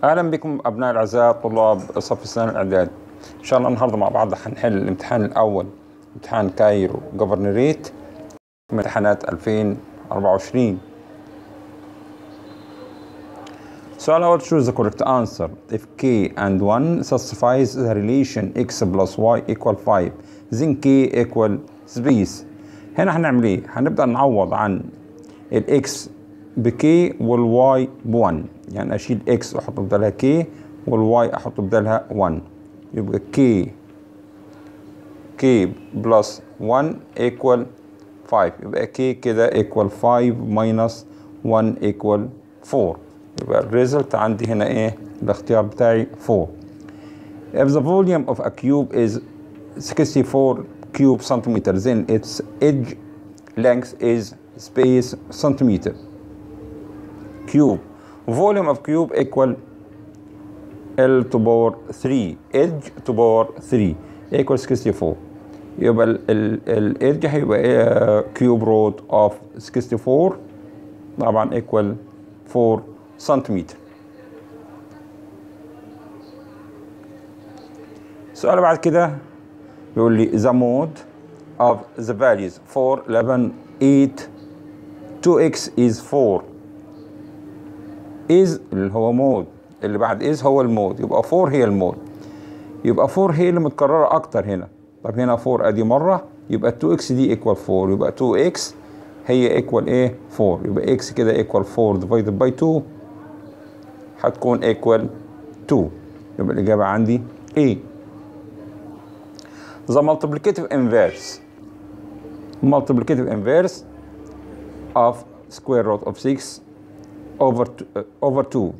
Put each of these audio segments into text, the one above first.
اهلا بكم ابناء الاعزاء طلاب صف السنه الاعداد ان شاء الله النهارده مع بعض هنحل الامتحان الاول امتحان كايرو جوفرنريت امتحانات 2024 السؤال الاول choose the correct answer if k and 1 satisfies the relation x plus y equal 5 then k equal space هنا هنعمل ايه هنبدا نعوض عن الاكس بكي والواي ب1 يعني اشيل اكس واحط بدالها كي والواي احط بدالها 1 يبقى كي كي بلس 1 ايكوال 5 يبقى كي كده ايكوال 5 ماينس 1 ايكوال 4 يبقى الريزلت عندي هنا ايه الاختيار بتاعي 4 if the volume of a cube is 64 cube centimeter then its edge length is space centimeter cube volume of cube equal L to power 3 edge to power 3 equal 64 يبقى الادج هيبقى ايه كيوب روت اوف 64 طبعا equal 4 سنتيمتر السؤال بعد كده بيقول لي the mode of the values 4 11 8 2x is 4 is اللي هو مود اللي بعد is هو المود يبقى 4 هي المود يبقى 4 هي اللي متكررة أكتر هنا طب هنا 4 أدي مرة يبقى 2x دي equal 4 يبقى 2x هي equal إيه 4 يبقى x كده equal 4 divided by 2 هتكون equal 2 يبقى الإجابة عندي A the multiplicative inverse multiplicative inverse of square root of 6 over uh, over 2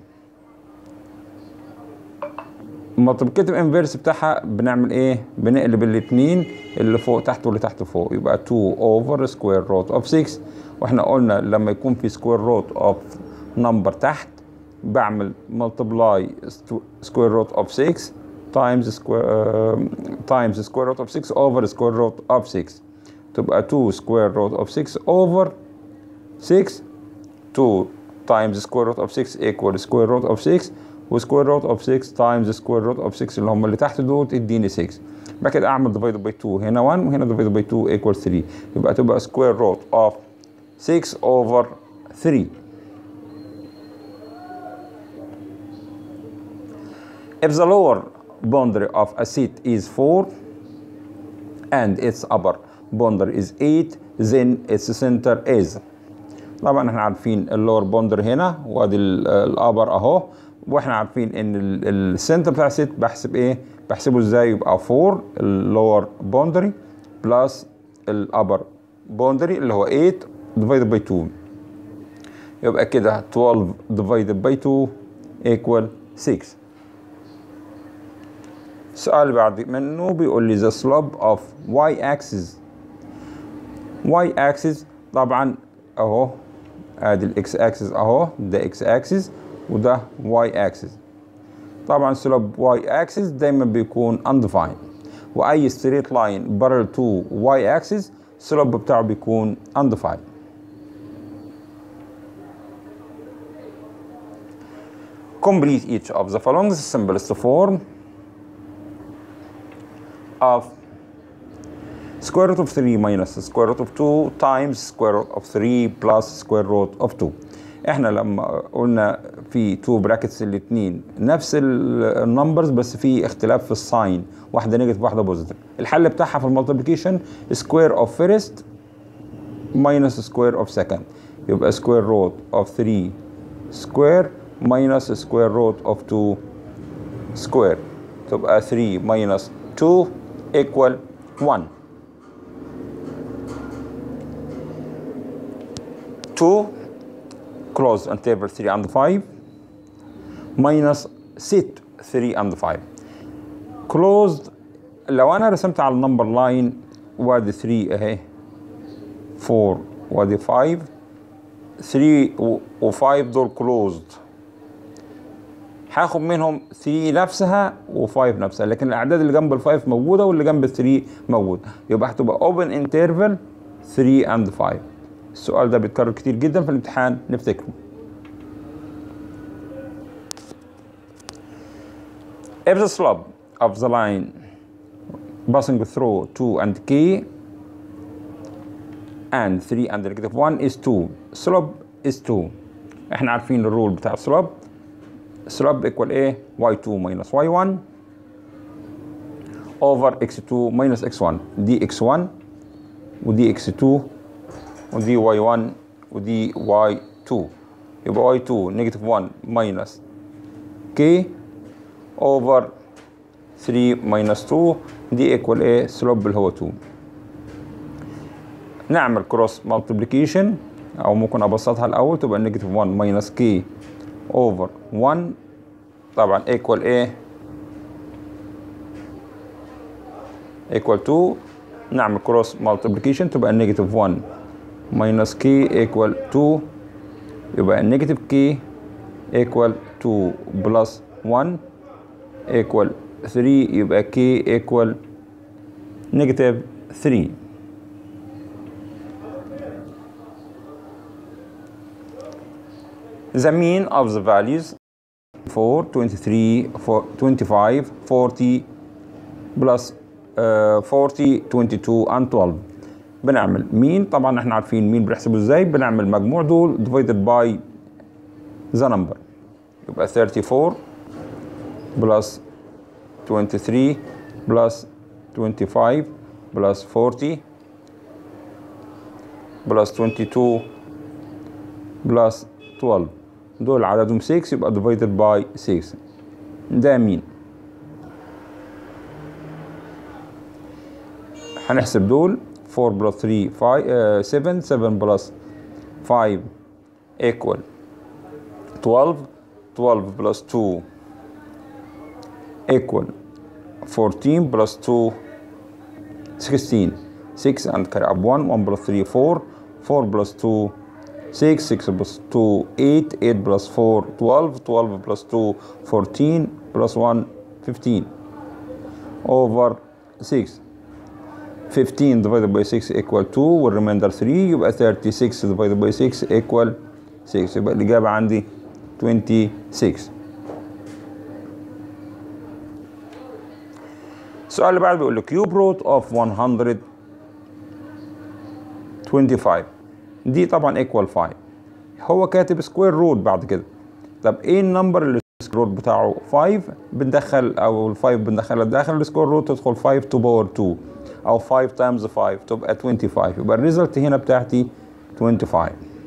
المالتيبليكيتيف انفيرس بتاعها بنعمل ايه بنقلب الاثنين اللي فوق تحت واللي تحت فوق يبقى 2 اوفر سكوير روت اوف 6 واحنا قلنا لما يكون في سكوير روت اوف نمبر تحت بعمل ملتبلاي سكوير روت اوف 6 تايمز سكوير تايمز سكوير روت اوف 6 اوفر سكوير روت اوف 6 تبقى 2 سكوير روت اوف 6 اوفر 6 2 times the square root of 6 equal square root of 6 و square root of 6 times the square root of 6 اللي هم اللي تحت دول اديني 6 بعد كده اعمل divided by 2 هنا 1 وهنا divided by 2 equal 3 يبقى تبقى square root of 6 over 3 if the lower boundary of a set is 4 and its upper boundary is 8 then its center is طبعا احنا عارفين اللور بوندر هنا وادي الابر اهو واحنا عارفين ان السنتر بتاع الست بحسب ايه بحسبه ازاي يبقى 4 اللور بوندري بلس الابر بوندري اللي هو 8 ديفايدد باي 2 يبقى كده 12 ديفايدد باي 2 ايكوال 6 السؤال اللي بعد منه بيقول لي the slope of y axis y axis طبعا اهو ادي الاكس اكسس اهو ده اكس اكسس وده واي اكسس طبعا سلوب واي اكسس دايما بيكون undefined واي ستريت لاين بارل تو واي اكسس السلوب بتاعه بيكون undefined complete each of the following the simplest form of square root of 3 minus square root of 2 times square root of 3 plus square root of 2 احنا لما قلنا في 2 براكتس الاثنين نفس النمبرز بس في اختلاف في الساين واحده نيجاتيف واحده بوزيتيف الحل بتاعها في المالتيبيكيشن سكوير اوف فيرست ماينس سكوير اوف سكند يبقى سكوير روت اوف 3 سكوير ماينس سكوير روت اوف 2 سكوير تبقى 3 ماينس 2 equal 1 2 closed on table 3 and 5 minus set 3 and 5 closed لو انا رسمت على النمبر لاين وادي 3 اهي 4 وادي 5 3 و5 دول closed هاخد منهم 3 نفسها و5 نفسها لكن الاعداد اللي جنب ال5 موجوده واللي جنب ال3 موجود يبقى هتبقى open interval 3 and 5 السؤال ده بيتكرر كتير جدا في الامتحان نفتكره if the slope of the line passing through 2 and k and 3 and negative 1 is 2 slope is 2 احنا عارفين الرول بتاع slope slope equal ايه y2 minus y1 over x2 minus x1 دي x1 ودي x2 ودي y1 ودي y2 يبقى y2 negative 1 minus k over 3 minus 2 دي equal ايه slope اللي هو 2 نعمل cross multiplication او ممكن ابسطها الاول تبقى negative 1 minus k over 1 طبعا equal ايه equal 2 نعمل cross multiplication تبقى negative 1 minus k equal 2 يبقى negative k equal 2 plus 1 equal 3 يبقى k equal negative 3 the mean of the values 4 23 4, 25 40 plus uh, 40 22 and 12 بنعمل مين طبعا احنا عارفين مين بنحسبه ازاي بنعمل مجموع دول divided by the number يبقى 34 plus 23 plus 25 plus 40 plus 22 plus 12 دول عددهم 6 يبقى divided by 6 ده مين هنحسب دول 4 plus 3 5 uh, 7 7 plus 5 equal 12 12 plus 2 equal 14 plus 2 16 6 and carry up 1 1 plus 3 4 4 plus 2 6 6 plus 2 8 8 plus 4 12 12 plus 2 14 plus 1 15 over 6 15 divided by 6 equal 2 والريمainder 3 يبقى 36 divided by 6 equal 6 يبقى الإجابة عندي 26 السؤال اللي بعده بيقول له كيوب روت اوف 125 دي طبعا ايكوال 5 هو كاتب سكوير روت بعد كده طب ايه النمبر اللي السكوير روت بتاعه 5 بندخل او ال5 بندخلها داخل السكوير روت تدخل 5 تو باور 2 او 5 تايمز 5 تبقى 25 يبقى الريزلت هنا بتاعتي 25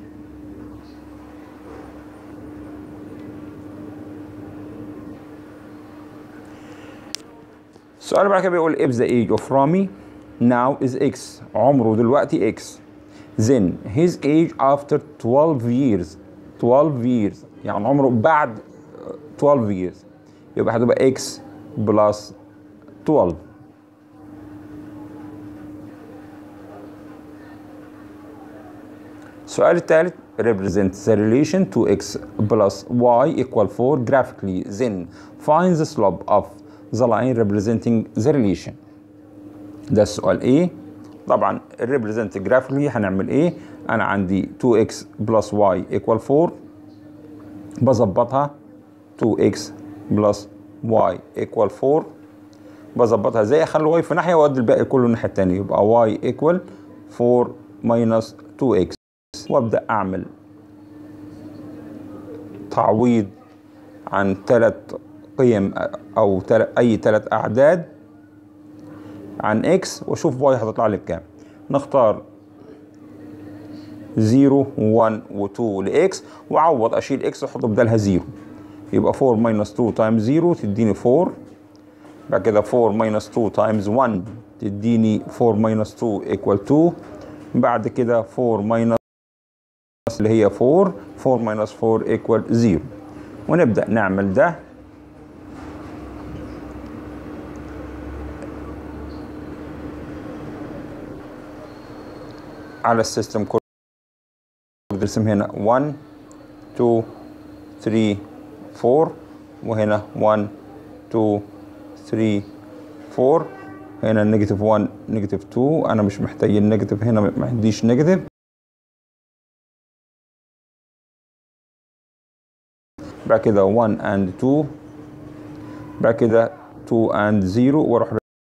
السؤال اللي بعد كده بيقول if the age of Rami now is X عمره دلوقتي X then his age after 12 years 12 years يعني عمره بعد 12 years يبقى هتبقى X plus 12 السؤال الثالث represent the relation to x plus y equal 4 graphically then find the slope of the line representing the relation ده السؤال ايه طبعا represent graphically هنعمل ايه انا عندي 2x plus y equal 4 بظبطها 2x plus y equal 4 بظبطها ازاي اخلي y في ناحيه وادي الباقي كله الناحيه الثانيه يبقى y equal 4 minus 2x وابدا اعمل تعويض عن ثلاث قيم او تل... اي ثلاث اعداد عن اكس واشوف واي هتطلع لي بكام نختار 0 1 و2 لاكس واعوض اشيل اكس واحط بدالها 0 يبقى 4 ماينس 2 تايمز 0 تديني 4 بعد كده 4 ماينس 2 تايمز 1 تديني 4 ماينس 2 ايكوال 2 بعد كده 4 ماينس اللي هي 4 4 ماينس 4 ايكوال 0 ونبدا نعمل ده على السيستم كله نرسم هنا 1 2 3 4 وهنا 1 2 3 4 هنا نيجاتيف 1 نيجاتيف 2 انا مش محتاج النيجاتيف هنا ما عنديش نيجاتيف بعد كده 1 and 2 بعد كده 2 and 0 واروح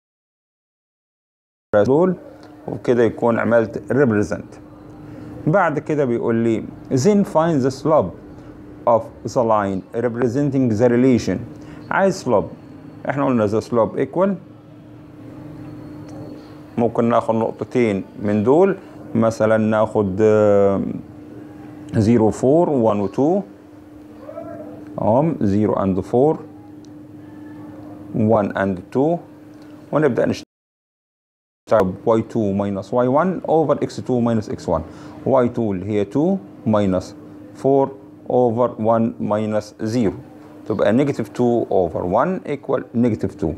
دول وبكده يكون عملت represent بعد كده بيقول لي then find the slope of the line representing the relation عايز slope احنا قلنا the slope equal ممكن ناخد نقطتين من دول مثلا ناخد 0 4 1 و 2 اهم 0 and 4 1 and 2 ونبدأ نشتغل y2 minus y1 over x2 minus x1 y2 اللي هي 2 minus 4 over 1 minus 0 تبقى negative 2 over 1 equal negative 2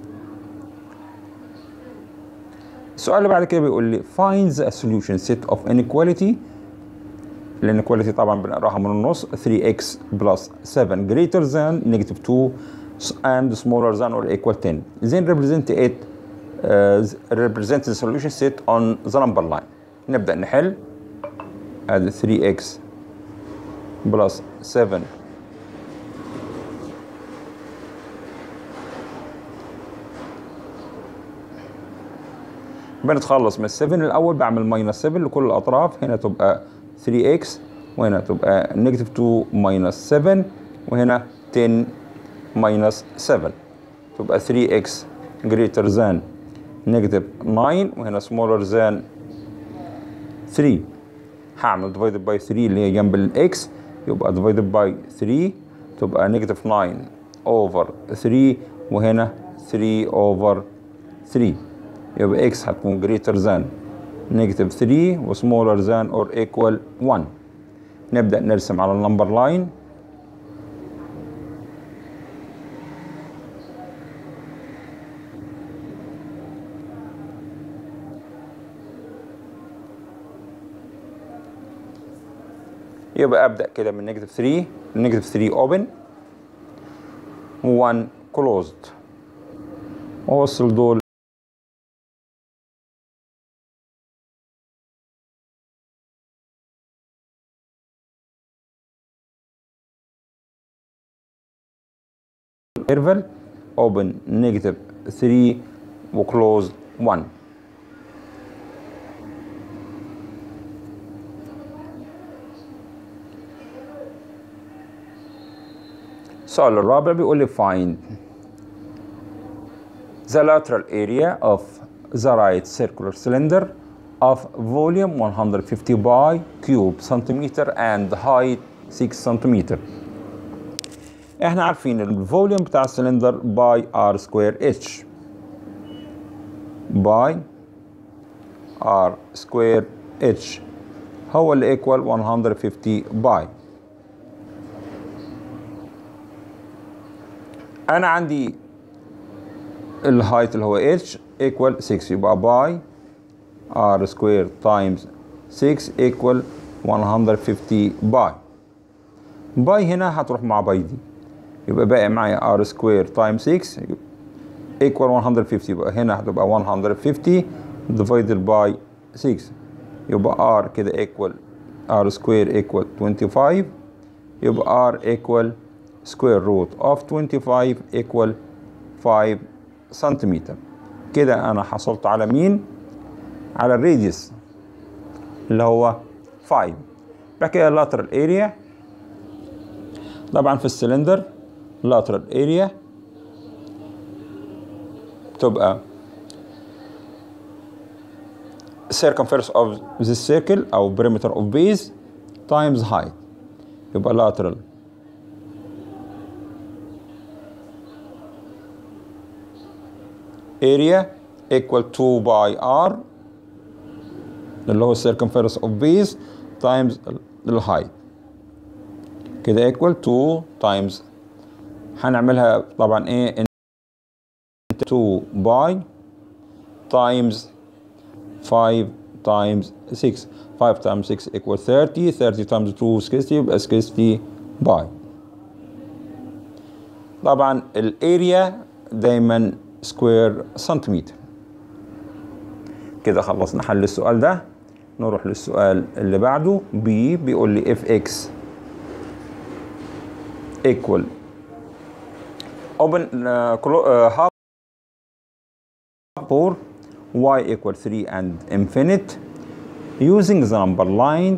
السؤال اللي بعد كده بيقول لي find the solution set of inequality الانيكواليتي طبعا بنقراها من النص 3x plus 7 greater than negative 2 and smaller than or equal 10 then represent it uh, represent the solution set on the number line نبدأ نحل ادي 3x plus 7 بنتخلص من 7 الاول بعمل ماينس 7 لكل الاطراف هنا تبقى 3x وهنا تبقى نيجاتيف 2 ماينس 7 وهنا 10 ماينس 7 تبقى 3x greater than نيجاتيف 9 وهنا smaller than 3 هعمل divided by 3 اللي هي جنب الاكس يبقى divided by 3 تبقى نيجاتيف 9 over 3 وهنا 3 over 3 يبقى x هتكون greater than negative 3 و smaller than or equal 1 نبدأ نرسم على النمبر لاين يبقى ابدا كده من نيجاتيف 3 نيجاتيف 3 اوبن 1 كلوزد واوصل دول interval open negative 3 وclose 1 السؤال الرابع بيقول لي find the lateral area of the right circular cylinder of volume 150 by cube centimeter and height 6 centimeter احنا عارفين الفوليوم بتاع السلندر باي ار سكوير اتش باي ار سكوير اتش هو اللي ايكوال 150 باي انا عندي الهايت اللي هو اتش ايكوال 6 يبقى باي ار سكوير تايمز 6 ايكوال 150 باي باي هنا هتروح مع باي دي يبقى باقي معايا ار سكوير تايم 6 ايكوال 150 يبقى هنا هتبقى 150 ديفايدد باي 6 يبقى ار كده ايكوال ار سكوير ايكوال 25 يبقى ار ايكوال سكوير روت اوف 25 ايكوال 5 سنتيمتر كده انا حصلت على مين على الراديوس اللي هو 5 بعد كده اللاترال اريا طبعا في السلندر lateral area تبقى circumference of the circle أو perimeter of base times height يبقى lateral area equal 2 by r اللي هو circumference of base times الهايت كده equal 2 times هنعملها طبعا ايه 2 باي تايمز 5 تايمز 6 5 تايمز 6 equal 30 30 تايمز 2 60 يبقى 60 باي طبعا الاريا دايما سكوير سنتيمتر كده خلصنا حل السؤال ده نروح للسؤال اللي بعده بي بيقول لي اف اكس equal open uh, clo- uh, half 4 y equal 3 and infinite using the number line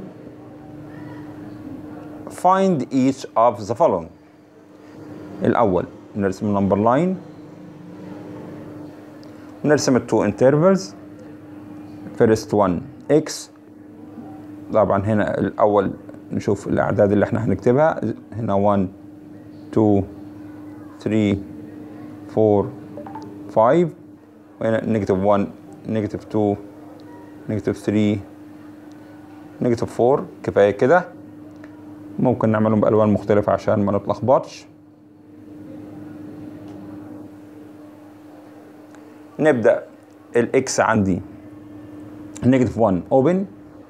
find each of the following الأول نرسم النمبر لاين ونرسم التو انترفلز first one x طبعا هنا الأول نشوف الأعداد اللي احنا هنكتبها هنا 1 2 3 4 5 وهنا نيجاتيف 1 نيجاتيف 2 نيجاتيف 3 نيجاتيف 4 كفاية كده ممكن نعملهم بألوان مختلفة عشان ما نتلخبطش نبدأ الإكس عندي نيجاتيف 1 اوبن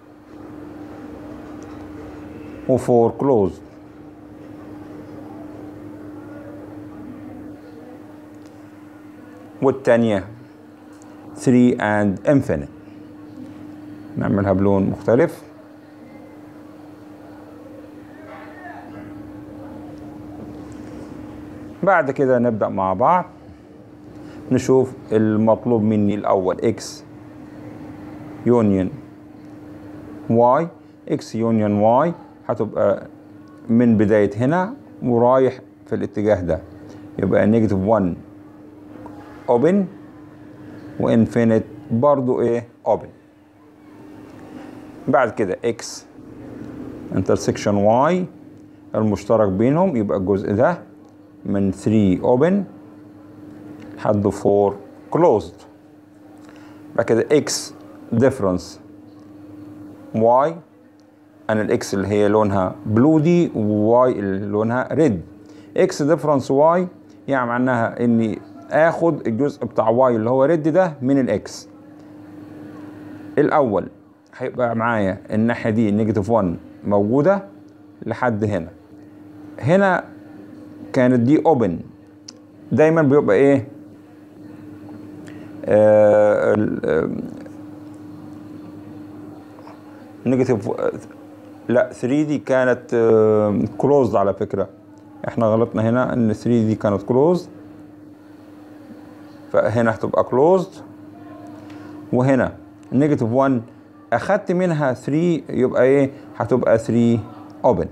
و4 كلوز والتانية 3 and infinite نعملها بلون مختلف بعد كده نبدأ مع بعض نشوف المطلوب مني الأول x يونيون y x يونيون y هتبقى من بداية هنا ورايح في الاتجاه ده يبقى نيجاتيف 1 اوبن وانفينيت برضو ايه اوبن بعد كده x انترسكشن y المشترك بينهم يبقى الجزء ده من 3 اوبن لحد 4 كلوزد بعد كده x difference y انا الاكس اللي هي لونها بلو دي وواي اللي لونها ريد اكس ديفرنس واي يعني معناها اني اخد الجزء بتاع واي اللي هو ريد ده من الاكس الاول هيبقى معايا الناحيه دي نيجاتيف 1 موجوده لحد هنا هنا كانت دي اوبن دايما بيبقى ايه آه نيجاتيف لا 3 دي كانت كلوزد على فكره احنا غلطنا هنا ان 3 دي كانت كلوزد فهنا هتبقى كلوزد وهنا نيجاتيف 1 اخدت منها 3 يبقى ايه هتبقى 3 اوبن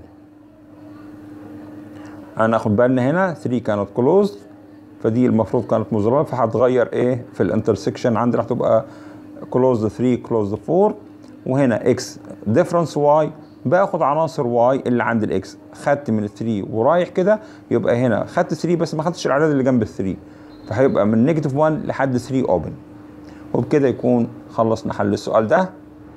هناخد بالنا هنا 3 كانت كلوزد فدي المفروض كانت مظلمه فهتغير ايه في الانترسكشن عندي راح تبقى كلوزد 3 كلوزد 4 وهنا اكس ديفرنس واي باخد عناصر واي اللي عند الاكس خدت من 3 ورايح كده يبقى هنا خدت 3 بس ما خدتش الاعداد اللي جنب ال 3 فهيبقى من نيجاتيف 1 لحد 3 اوبن وبكده يكون خلصنا حل السؤال ده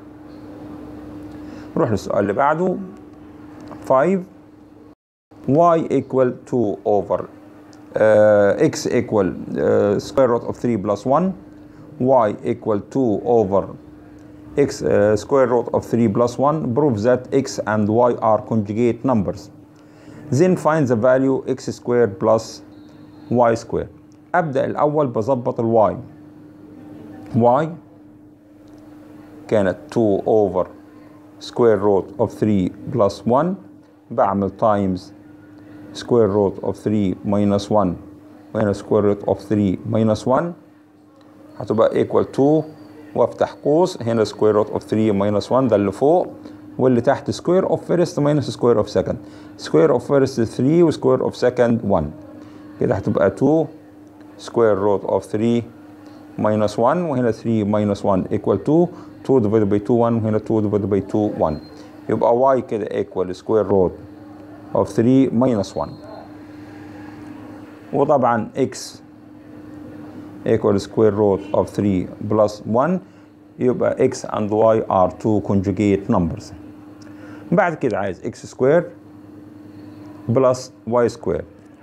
نروح للسؤال اللي بعده 5 y equal 2 over uh, x equal uh, square root of 3 plus 1 y equal 2 over x uh, square root of 3 plus 1 proves that x and y are conjugate numbers. Then find the value x squared plus y squared. أبدأ الأول بظبط الواي. y كانت 2 over square root of 3 plus 1 بعمل times square root of 3 minus 1 وهنا square root of 3 minus 1 هتبقى equal to وافتح قوس هنا سكوير روت اوف 3 ماينس 1 ده اللي فوق واللي تحت سكوير اوف فيرست ماينس سكوير اوف سكند سكوير اوف فيرست 3 وسكوير اوف سكند 1 كده هتبقى 2 سكوير روت اوف 3 ماينس 1 وهنا 3 ماينس 1 ايكوال 2 2 ديفايد باي 2 1 وهنا 2 ديفايد باي 2 1 يبقى واي كده ايكوال سكوير روت اوف 3 ماينس 1 وطبعا اكس equal square root of 3 plus 1 يبقى x and y are two conjugate numbers بعد كده عايز x square plus y square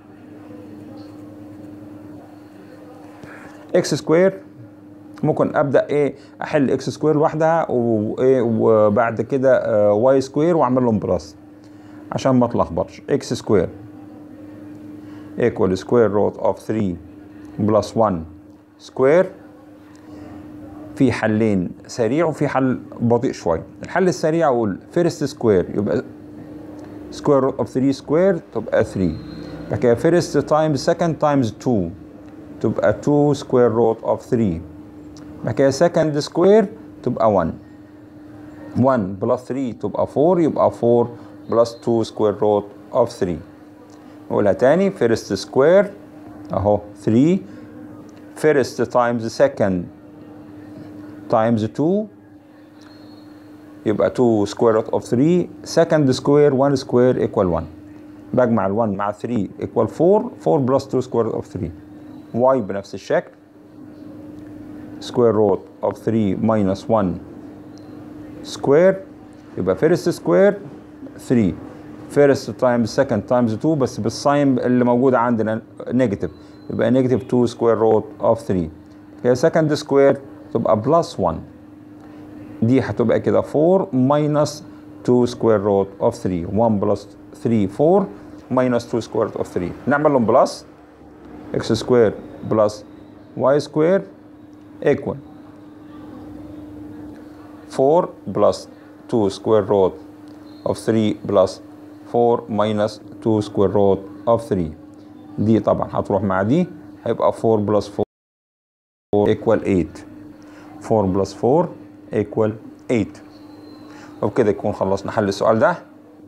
x square ممكن ابدا ايه احل اكس سكوير لوحدها وايه وبعد كده واي سكوير واعمل لهم بلس عشان ما اتلخبطش اكس سكوير equal square root of 3 plus 1 سكوير في حلين سريع وفي حل بطيء شويه الحل السريع اقول فيرست سكوير يبقى سكوير روت اوف 3 سكوير تبقى 3 بعد كده first times second times 2 تبقى 2 square root of 3 بعد كده second square تبقى 1 1 plus 3 تبقى 4 يبقى 4 plus 2 square root of 3 نقولها تاني first square اهو 3 first times second times 2 يبقى 2 square root of 3 second square 1 square equal 1 بجمع ال 1 مع 3 equal 4 4 plus 2 square root of 3 y بنفس الشكل square root of 3 minus 1 square يبقى first square 3 first times second times 2 بس بالساين اللي موجودة عندنا نيجاتيف يبقى نيجاتيف 2 square root of 3 كده second square تبقى plus 1 دي هتبقى كده 4 minus 2 square root of 3 1 plus 3 4 minus 2 square root of 3 نعمل لهم بلس x square plus y square equal 4 plus 2 square root of 3 plus 4 minus 2 square root of 3 دي طبعا هتروح مع دي هيبقى 4 plus 4 equal 8 4 plus 4 equal 8 وبكده يكون خلصنا حل السؤال ده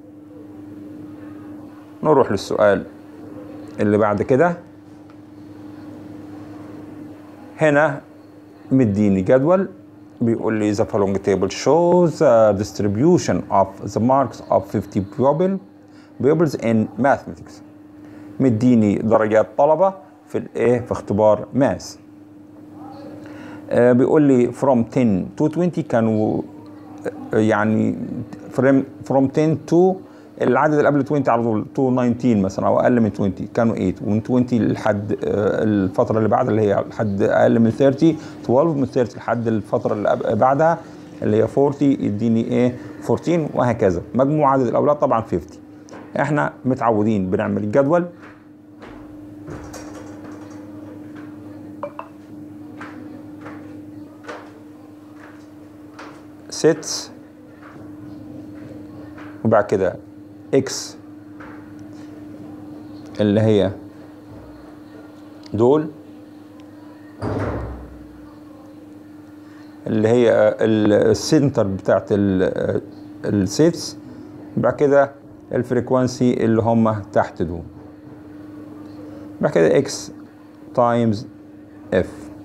نروح للسؤال اللي بعد كده هنا مديني جدول بيقول لي the following table shows the distribution of the marks of 50 pupil pupils in mathematics مديني درجات طلبة في الايه في اختبار ماس آه بيقول لي from 10 to 20 كانوا آه، يعني from from 10 to العدد اللي قبل 20 على طول to 19 مثلا او اقل من 20 كانوا 8 ومن 20 لحد آه، الفتره اللي بعد اللي هي لحد اقل من 30 12 من 30 لحد الفتره اللي قب- بعدها اللي هي 40 يديني ايه 14 وهكذا مجموع عدد الاولاد طبعا 50 احنا متعودين بنعمل الجدول sets وبعد كده x اللي هي دول اللي هي ال- السنتر بتاعت ال- السيتس بعد كده الفريكوانسي اللي هم تحت دول بعد كده x times f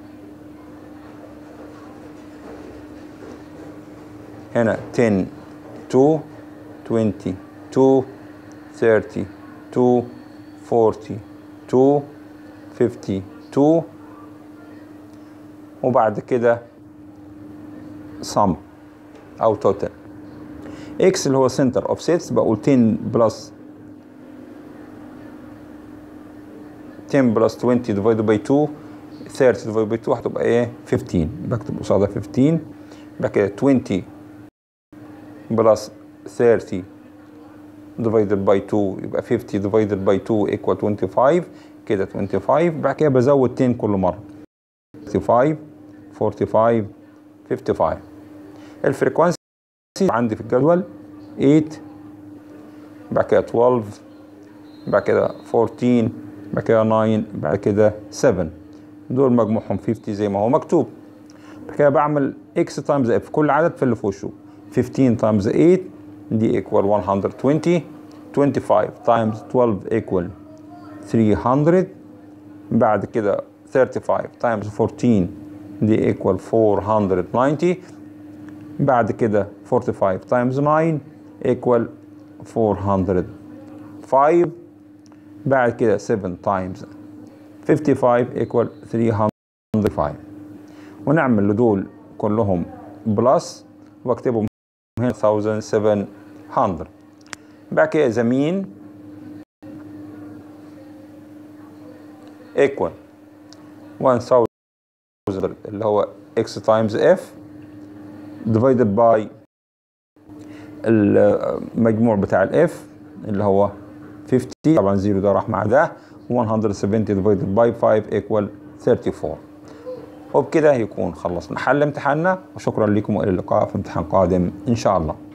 هنا 10 2 20 2 30 2 40 2 50 2 وبعد كده sum او total x اللي هو center of sets بقول 10 بلس 10 بلس 20 divided by 2 30 divided by 2 هتبقى ايه 15 بكتب قصادها 15 بعد كده 20 بلس 30 divided by 2 يبقى 50 divided by 2 equal 25 كده 25 بعد كده بزود 10 كل مرة 35 45 55 الفريكوانسي عندي في الجدول 8 بعد كده 12 بعد كده 14 بعد كده 9 بعد كده 7 دول مجموعهم 50 زي ما هو مكتوب بعد كده بعمل x times f كل عدد في اللي في وشه 15 times 8 دي equal 120 25 times 12 equal 300 بعد كده 35 times 14 دي equal 490 بعد كده 45 times 9 equal 405 بعد كده 7 times 55 equal 305 ونعمل لدول كلهم بلس واكتبهم هنا 1700 بعد كده زمين equal 1000 اللي هو x times f divided by المجموع بتاع الاف اللي هو 50 طبعا زيرو ده راح مع ده 170 divided by 5 equal 34 وبكده يكون خلصنا حل امتحاننا وشكرا لكم والى اللقاء في امتحان قادم ان شاء الله